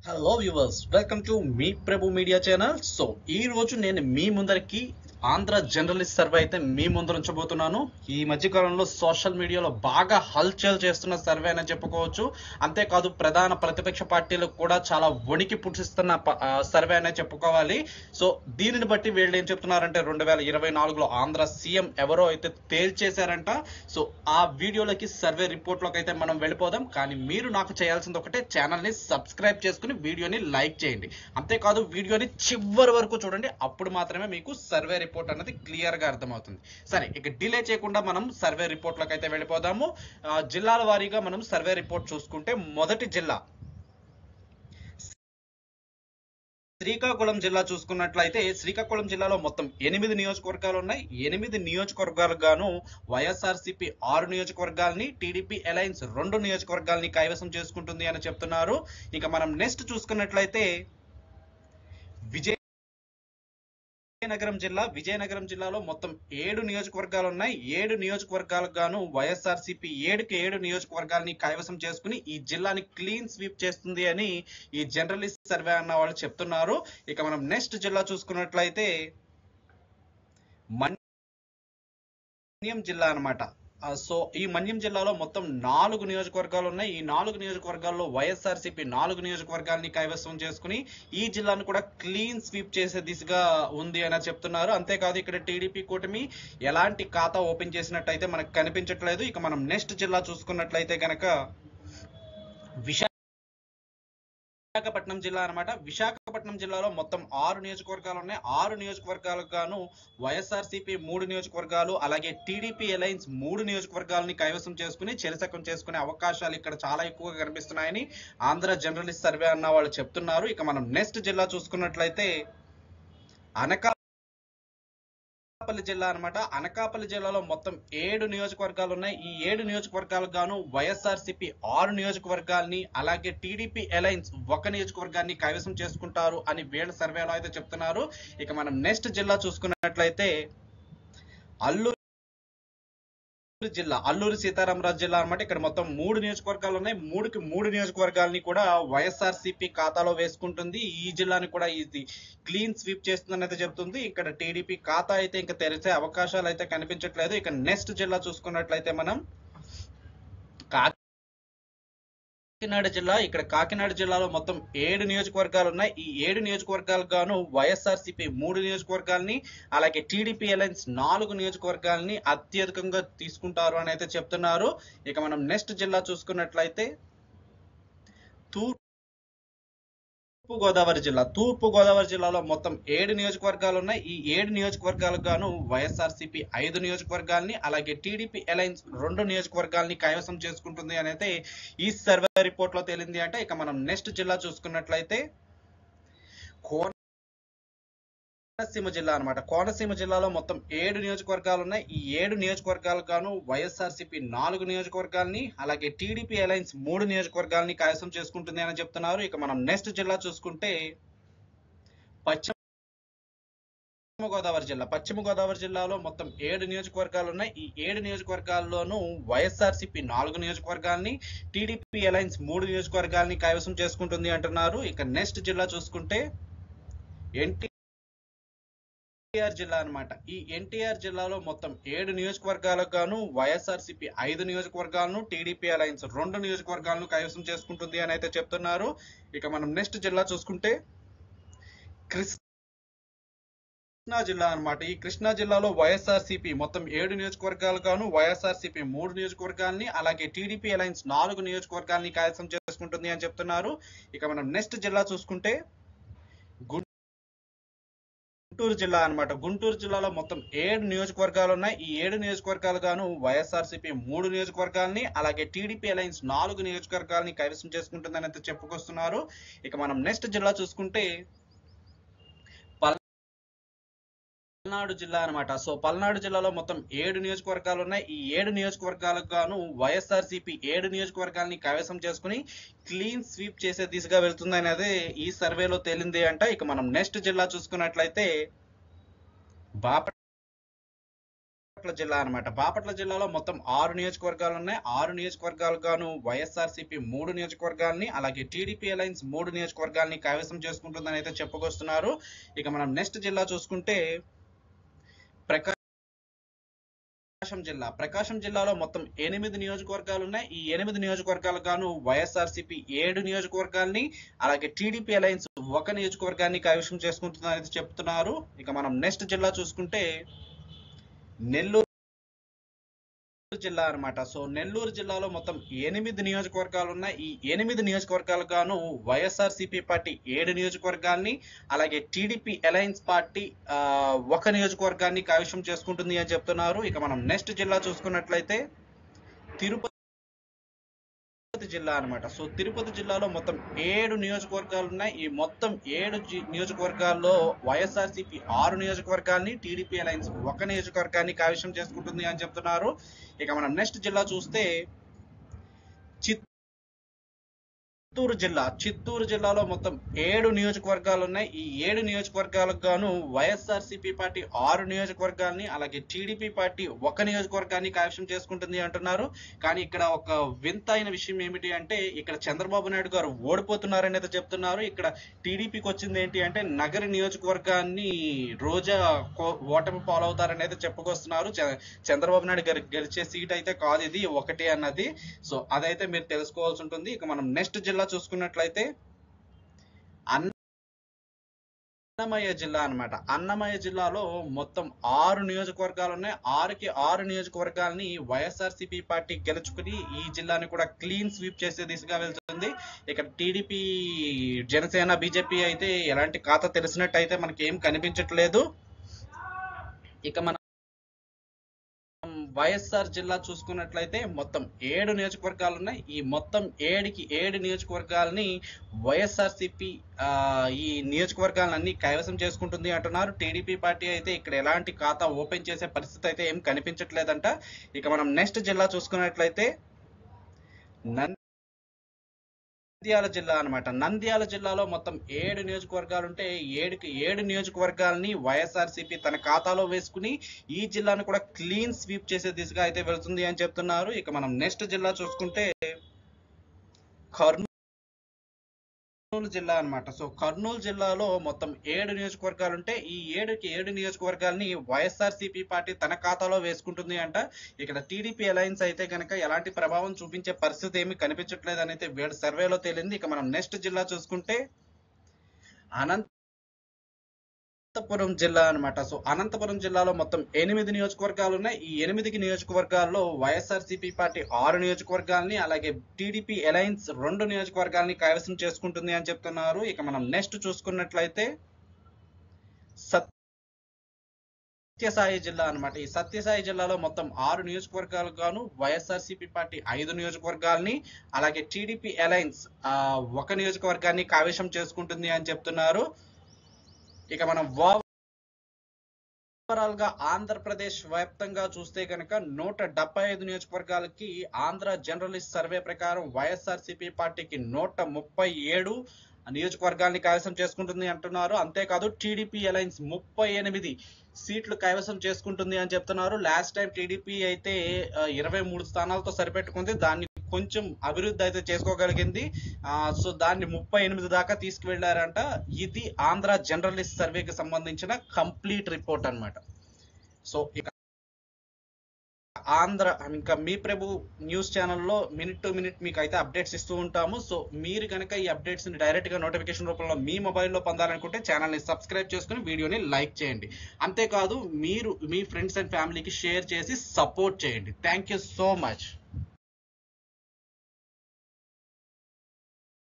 hello viewers welcome to మీ Prabhu media channel so ఈ రోజు నేను మీ ముందరికి ఆంధ్ర జర్నలిస్ట్ సర్వే అయితే మీ ముందర ఉంచబోతున్నాను ఈ మధ్య కాలంలో సోషల్ మీడియాలో బాగా హల్చల్ చేస్తున్న సర్వే అని చెప్పుకోవచ్చు అంతేకాదు ప్రధాన ప్రతిపక్ష పార్టీలకు కూడా చాలా వణికి పుట్టిస్తున్న ప- ఆ, సర్వే అనే చెప్పుకోవాలి సో దీనిని బట్టి వీళ్ళు ఏం చెప్తున్నారంటే రెండు వేల ఇరవై నాలుగులో ఆంధ్ర సీఎం ఎవరో అయితే తేల్చేశారంట సో ఆ వీడియోలకి సర్వే రిపోర్ట్లోకి అయితే మనం వెళ్ళిపోదాం కానీ మీరు నాకు చేయాల్సింది ఒకటే ఛానల్ ని సబ్స్క్రైబ్ చేసుకుని వీడియోని లైక్ చేయండి అంతేకాదు వీడియోని చివరి వరకు చూడండి అప్పుడు మాత్రమే మీకు సర్వే రిపోర్ట్ అనేది క్లియర్ గా అర్థమవుతుంది సరే ఇక డిలే చేయకుండా మనం సర్వే రిపోర్ట్లోకి అయితే వెళ్ళిపోదాము ఆ, జిల్లాల వారీగా మనం సర్వే రిపోర్ట్ చూసుకుంటే మొదటి జిల్లా శ్రీకాకుళం జిల్లా చూసుకున్నట్లయితే శ్రీకాకుళం జిల్లాలో మొత్తం ఎనిమిది నియోజకవర్గాలు ఉన్నాయి ఎనిమిది నియోజకవర్గాలకు గాను వైఎస్ఆర్సీపీ ఆరు నియోజకవర్గాల్ని టీడీపీ అలయన్స్ రెండు నియోజకవర్గాల్ని కైవసం చేసుకుంటుంది అని చెప్తున్నారు ఇక మనం నెక్స్ట్ చూసుకున్నట్లయితే విజయనగరం జిల్లా విజయనగరం జిల్లాలో మొత్తం ఏడు నియోజకవర్గాలు ఉన్నాయి ఏడు నియోజకవర్గాలకు గాను వైఎస్ఆర్సీపీ ఏడుకి ఏడు నియోజకవర్గాల్ని కైవసం చేసుకుని ఈ జిల్లాని క్లీన్ స్వీప్ చేస్తుంది అని ఈ జర్నలిస్ట్ సర్వే అన్న వాళ్ళు చెప్తున్నారు ఇక మనం నెక్స్ట్ జిల్లా చూసుకున్నట్లయితే మన్యం జిల్లా అన్నమాట ఆ, సో ఈ మన్యం జిల్లాలో మొత్తం నాలుగు నియోజకవర్గాలు ఉన్నాయి ఈ నాలుగు నియోజకవర్గాల్లో వైఎస్ఆర్సీపీ నాలుగు నియోజకవర్గాల్ని కైవసం చేసుకుని ఈ జిల్లాను కూడా క్లీన్ స్వీప్ చేసే దిశగా ఉంది అని చెప్తున్నారు అంతేకాదు ఇక్కడ టీడీపీ కూటమి ఎలాంటి ఖాతా ఓపెన్ చేసినట్టయితే మనకు కనిపించట్లేదు ఇక మనం నెక్స్ట్ జిల్లా చూసుకున్నట్లయితే గనక విశాఖ విశాఖపట్నం జిల్లా అన్నమాట విశాఖపట్నం జిల్లాలో మొత్తం ఆరు నియోజకవర్గాలు ఉన్నాయి ఆరు నియోజకవర్గాలకు గాను వైఎస్ఆర్సీపీ మూడు నియోజకవర్గాలు అలాగే టీడీపీ అలయన్స్ మూడు నియోజకవర్గాలని కైవసం చేసుకుని చెరసకం చేసుకునే అవకాశాలు ఇక్కడ చాలా ఎక్కువగా కనిపిస్తున్నాయని ఆంధ్ర జర్నలిస్ట్ సర్వే అన్న వాళ్ళు చెప్తున్నారు ఇక మనం నెక్స్ట్ జిల్లా చూసుకున్నట్లయితే అనకాపల్లి జిల్లా అన్నమాట అనకాపల్లి జిల్లాలో మొత్తం ఏడు నియోజకవర్గాలు ఉన్నాయి ఈ ఏడు నియోజకవర్గాలకు గాను వైఎస్ఆర్సీపీ ఆరు నియోజకవర్గాల్ని అలాగే టీడీపీ అలయన్స్ ఒక నియోజకవర్గాన్ని కైవసం చేసుకుంటారు అని వీళ్ళ సర్వేలో అయితే చెప్తున్నారు ఇక మనం నెక్స్ట్ జిల్లా చూసుకున్నట్లయితే అల్లూరు జిల్లా అల్లూరు సీతారామరాజు జిల్లా అన్నమాట ఇక్కడ మొత్తం మూడు నియోజకవర్గాలు ఉన్నాయి మూడుకి మూడు నియోజకవర్గాలని కూడా వైఎస్ఆర్సీపీ ఖాతాలో వేసుకుంటుంది ఈ జిల్లాని కూడా ఇది క్లీన్ స్వీప్ చేస్తుందని అయితే చెప్తుంది ఇక్కడ టీడీపీ ఖాతా అయితే ఇంకా తెరిచే అవకాశాలు అయితే కనిపించట్లేదు ఇక నెక్స్ట్ జిల్లా చూసుకున్నట్లయితే మనం కాకినాడ జిల్లా ఇక్కడ కాకినాడ జిల్లాలో మొత్తం ఏడు నియోజకవర్గాలు ఉన్నాయి ఈ ఏడు నియోజకవర్గాలకు గాను వైఎస్ఆర్సీపీ మూడు నియోజకవర్గాల్ని అలాగే టీడీపీ అలయన్స్ నాలుగు నియోజకవర్గాల్ని అత్యధికంగా తీసుకుంటారు అని అయితే చెప్తున్నారు ఇక మనం నెక్స్ట్ జిల్లా చూసుకున్నట్లయితే తూర్పు గోదావరి జిల్లా తూర్పు గోదావరి జిల్లాలో మొత్తం ఏడు నియోజకవర్గాలు ఉన్నాయి ఈ ఏడు నియోజకవర్గాలకు గాను వైఎస్ఆర్సీపీ ఐదు నియోజకవర్గాల్ని అలాగే టీడీపీ అలయన్స్ రెండు నియోజకవర్గాల్ని కైవసం చేసుకుంటుంది అని అయితే ఈ సర్వే రిపోర్ట్ లో తేలింది అంటే ఇక మనం నెక్స్ట్ జిల్లా చూసుకున్నట్లయితే కోనసీమ జిల్లా అన్నమాట కోనసీమ జిల్లాలో మొత్తం ఏడు నియోజకవర్గాలు ఉన్నాయి ఈ ఏడు నియోజకవర్గాలకు గాను వైఎస్ఆర్సీపీ నాలుగు నియోజకవర్గాల్ని అలాగే టీడీపీ అలయన్స్ మూడు నియోజకవర్గాల్ని కైవసం చేసుకుంటుంది అని చెప్తున్నారు ఇక మనం నెక్స్ట్ జిల్లా చూసుకుంటే పశ్చిమ గోదావరి జిల్లా పశ్చిమ గోదావరి జిల్లాలో మొత్తం ఏడు నియోజకవర్గాలు ఉన్నాయి ఈ ఏడు నియోజకవర్గాల్లోనూ వైఎస్ఆర్సీపీ నాలుగు నియోజకవర్గాల్ని టీడీపీ అలయన్స్ మూడు నియోజకవర్గాల్ని కైవసం చేసుకుంటుంది అంటున్నారు ఇక నెక్స్ట్ జిల్లా చూసుకుంటే ఎన్టీ ఎన్టీఆర్ జిల్లా అన్నమాట ఈ ఎన్టీఆర్ జిల్లాలో మొత్తం ఏడు నియోజకవర్గాలకు గాను వైఎస్ఆర్సీపీ ఐదు నియోజకవర్గాలను టీడీపీ అలయన్స్ రెండు నియోజకవర్గాలను కైవసం చేసుకుంటుంది అని అయితే చెప్తున్నారు ఇక మనం నెక్స్ట్ జిల్లా చూసుకుంటే కృష్ణా జిల్లా అన్నమాట ఈ కృష్ణా జిల్లాలో వైఎస్ఆర్సీపీ మొత్తం ఏడు నియోజకవర్గాలు గాను వైఎస్ఆర్సీపీ మూడు నియోజకవర్గాల్ని అలాగే టీడీపీ అలయన్స్ నాలుగు నియోజకవర్గాల్ని కైవసం చేసుకుంటుంది అని చెప్తున్నారు ఇక మనం నెక్స్ట్ జిల్లా చూసుకుంటే గుంటూరు జిల్లా అన్నమాట గుంటూరు జిల్లాలో మొత్తం ఏడు నియోజకవర్గాలు ఉన్నాయి ఈ ఏడు నియోజకవర్గాలు గాను వైఎస్ఆర్సీపీ మూడు నియోజకవర్గాల్ని అలాగే టీడీపీ అలయన్స్ నాలుగు నియోజకవర్గాల్ని కైవసం చేసుకుంటుందని అయితే చెప్పుకొస్తున్నారు ఇక మనం నెక్స్ట్ జిల్లా చూసుకుంటే పల్నాడు జిల్లా అన్నమాట సో పల్నాడు జిల్లాలో మొత్తం ఏడు నియోజకవర్గాలు ఉన్నాయి ఈ ఏడు నియోజకవర్గాలకు గాను వైఎస్ఆర్సీపీ ఏడు నియోజకవర్గాల్ని కైవసం చేసుకుని క్లీన్ స్వీప్ చేసే దిశగా వెళ్తుంది అనేది ఈ సర్వేలో తేలింది అంట ఇక మనం నెక్స్ట్ జిల్లా చూసుకున్నట్లయితే బాపట్ల బాపట్ల జిల్లా అన్నమాట బాపట్ల జిల్లాలో మొత్తం ఆరు నియోజకవర్గాలు ఉన్నాయి ఆరు నియోజకవర్గాలు గాను వైఎస్ఆర్సీపీ మూడు నియోజకవర్గాల్ని అలాగే టీడీపీ అలయన్స్ మూడు నియోజకవర్గాల్ని కైవసం చేసుకుంటుందని అయితే చెప్పుకొస్తున్నారు ఇక మనం నెక్స్ట్ జిల్లా చూసుకుంటే ప్రకాశం జిల్లా ప్రకాశం జిల్లాలో మొత్తం ఎనిమిది నియోజకవర్గాలు ఉన్నాయి ఈ ఎనిమిది నియోజకవర్గాలు గాను వైఎస్ఆర్సీపీ ఏడు నియోజకవర్గాల్ని అలాగే టీడీపీ అలయన్స్ ఒక నియోజకవర్గాన్ని కైవసం చేసుకుంటుందని అయితే చెప్తున్నారు ఇక మనం నెక్స్ట్ జిల్లా చూసుకుంటే నెల్లూరు జిల్లా అన్నమాట సో నెల్లూరు జిల్లాలో మొత్తం ఎనిమిది నియోజకవర్గాలు ఉన్నాయి ఈ ఎనిమిది నియోజకవర్గాలు గాను వైఎస్ఆర్ సిపి పార్టీ ఏడు నియోజకవర్గాల్ని అలాగే టీడీపీ అలయన్స్ పార్టీ ఆ, ఒక నియోజకవర్గాన్ని కైవసం చేసుకుంటుంది అని చెప్తున్నారు ఇక మనం నెక్స్ట్ జిల్లా చూసుకున్నట్లయితే తిరుపతి జిల్లా అన్నమాట సో తిరుపతి జిల్లాలో మొత్తం ఏడు నియోజకవర్గాలు ఉన్నాయి ఈ మొత్తం ఏడు జి- నియోజకవర్గాల్లో వైఎస్ఆర్సీపీ ఆరు నియోజకవర్గాల్ని టీడీపీ అలయన్స్ ఒక నియోజకవర్గాన్ని కైవసం చేసుకుంటుంది అని చెప్తున్నారు ఇక మనం నెక్స్ట్ జిల్లా చూస్తే చిత్తూరు జిల్లా చిత్తూరు జిల్లాలో మొత్తం ఏడు నియోజకవర్గాలు ఉన్నాయి ఈ ఏడు నియోజకవర్గాలకు గాను వైఎస్ఆర్సీపీ పార్టీ ఆరు నియోజకవర్గాల్ని అలాగే టీడీపీ పార్టీ ఒక నియోజకవర్గాన్ని కైవసం చేసుకుంటుంది అంటున్నారు కానీ ఇక్కడ ఒక వింత అయిన విషయం ఏమిటి అంటే ఇక్కడ చంద్రబాబు నాయుడు గారు ఓడిపోతున్నారని అయితే చెప్తున్నారు ఇక్కడ టీడీపీకి వచ్చింది ఏంటి అంటే నగరి నియోజకవర్గాన్ని రోజా కో- ఓటమి పాలవుతారని అయితే చెప్పుకొస్తున్నారు చ- చంద్రబాబు నాయుడు గారు గెలిచే సీట్ అయితే కాదు ఇది ఒకటి అన్నది సో అదైతే మీరు తెలుసుకోవాల్సి ఉంటుంది ఇక మనం నెక్స్ట్ జిల్లా చూసుకున్నట్లయితే అన్నమయ్య జిల్లా అన్నమాట అన్నమయ్య జిల్లాలో మొత్తం ఆరు నియోజకవర్గాలు ఉన్నాయి ఆరుకి ఆరు నియోజకవర్గాల్ని వైఎస్ఆర్సీపీ పార్టీ గెలుచుకుని ఈ జిల్లాని కూడా క్లీన్ స్వీప్ చేసే దిశగా వెళ్తుంది ఇక్కడ టీడీపీ జనసేన బీజేపీ అయితే ఎలాంటి ఖాతా తెలిసినట్టు అయితే మనకి ఏం కనిపించట్లేదు ఇక మనం వైఎస్ఆర్ జిల్లా చూసుకున్నట్లయితే మొత్తం ఏడు నియోజకవర్గాలు ఉన్నాయి ఈ మొత్తం ఏడుకి ఏడు నియోజకవర్గాలని వైఎస్ఆర్సిపి ఈ నియోజకవర్గాలన్నీ కైవసం చేసుకుంటుంది అంటున్నారు టీడీపీ పార్టీ అయితే ఇక్కడ ఎలాంటి ఖాతా ఓపెన్ చేసే పరిస్థితి అయితే ఏం కనిపించట్లేదంట ఇక మనం నెక్స్ట్ జిల్లా చూసుకున్నట్లయితే నంద్యాల జిల్లా అన్నమాట నంద్యాల జిల్లాలో మొత్తం ఏడు నియోజకవర్గాలు ఉంటే ఏడుకి ఏడు నియోజకవర్గాలని వైఎస్ఆర్సీపీ తన ఖాతాలో వేసుకుని ఈ జిల్లాను కూడా క్లీన్ స్వీప్ చేసే దిశగా అయితే వెళ్తుంది అని చెప్తున్నారు ఇక మనం నెక్స్ట్ జిల్లా చూసుకుంటే కర్నూలు జిల్లా అన్నమాట సో కర్నూలు జిల్లాలో మొత్తం ఏడు నియోజకవర్గాలు ఉంటే ఈ ఏడుకి ఏడు నియోజకవర్గాల్ని వైఎస్ఆర్సీపీ పార్టీ తన ఖాతాలో వేసుకుంటుంది అంట ఇక్కడ టీడీపీ అలయన్స్ అయితే గనక ఎలాంటి ప్రభావం చూపించే పరిస్థితి ఏమీ కనిపించట్లేదు అని అయితే వేడు సర్వేలో తేలింది ఇక మనం నెక్స్ట్ జిల్లా చూసుకుంటే అనంతపురం జిల్లా అన్నమాట సో అనంతపురం జిల్లాలో మొత్తం ఎనిమిది నియోజకవర్గాలు ఉన్నాయి ఈ ఎనిమిదికి నియోజకవర్గాల్లో వైఎస్ఆర్సీపీ పార్టీ ఆరు నియోజకవర్గాల్ని అలాగే టీడీపీ అలయన్స్ రెండు నియోజకవర్గాల్ని కైవసం చేసుకుంటుంది అని చెప్తున్నారు ఇక మనం నెక్స్ట్ చూసుకున్నట్లయితే సత్యసాయి జిల్లా అన్నమాట ఈ సత్యసాయి జిల్లాలో మొత్తం ఆరు నియోజకవర్గాలు గాను వైఎస్ఆర్సీపీ పార్టీ ఐదు నియోజకవర్గాల్ని అలాగే టీడీపీ అలయన్స్ ఆ, ఒక నియోజకవర్గాన్ని కావేశం చేసుకుంటుంది అని చెప్తున్నారు ఇక మనం ఓవరాల్ గా ఆంధ్రప్రదేశ్ వ్యాప్తంగా చూస్తే కనుక నూట డెబ్బై ఐదు నియోజకవర్గాలకి ఆంధ్ర జర్నలిస్ట్ సర్వే ప్రకారం వైఎస్ఆర్సీపీ పార్టీకి నూట ముప్పై ఏడు నియోజకవర్గాల్ని కైవసం చేసుకుంటుంది అంటున్నారు అంతేకాదు టీడీపీ అలయన్స్ ముప్పై ఎనిమిది సీట్లు కైవసం చేసుకుంటుంది అని చెప్తున్నారు లాస్ట్ టైం టీడీపీ అయితే ఇరవై మూడు స్థానాలతో సరిపెట్టుకుంది దాన్ని కొంచెం అభివృద్ధి అయితే చేసుకోగలిగింది ఆ, సో దాన్ని ముప్పై ఎనిమిది దాకా తీసుకువెళ్లారంట ఇది ఆంధ్ర జర్నలిస్ట్ సర్వేకి సంబంధించిన కంప్లీట్ రిపోర్ట్ అన్నమాట సో ఇక ఆంధ్ర ఇంకా మీ ప్రభు న్యూస్ ఛానల్లో మినిట్ టు మినిట్ మీకు అయితే అప్డేట్స్ ఇస్తూ ఉంటాము సో మీరు కనుక ఈ అప్డేట్స్ ని డైరెక్ట్ గా నోటిఫికేషన్ రూపంలో మీ మొబైల్లో పొందాలనుకుంటే ఛానల్ ని సబ్స్క్రైబ్ చేసుకుని వీడియోని లైక్ చేయండి అంతేకాదు మీరు మీ ఫ్రెండ్స్ అండ్ ఫ్యామిలీకి షేర్ చేసి సపోర్ట్ చేయండి థ్యాంక్ యూ సో మచ్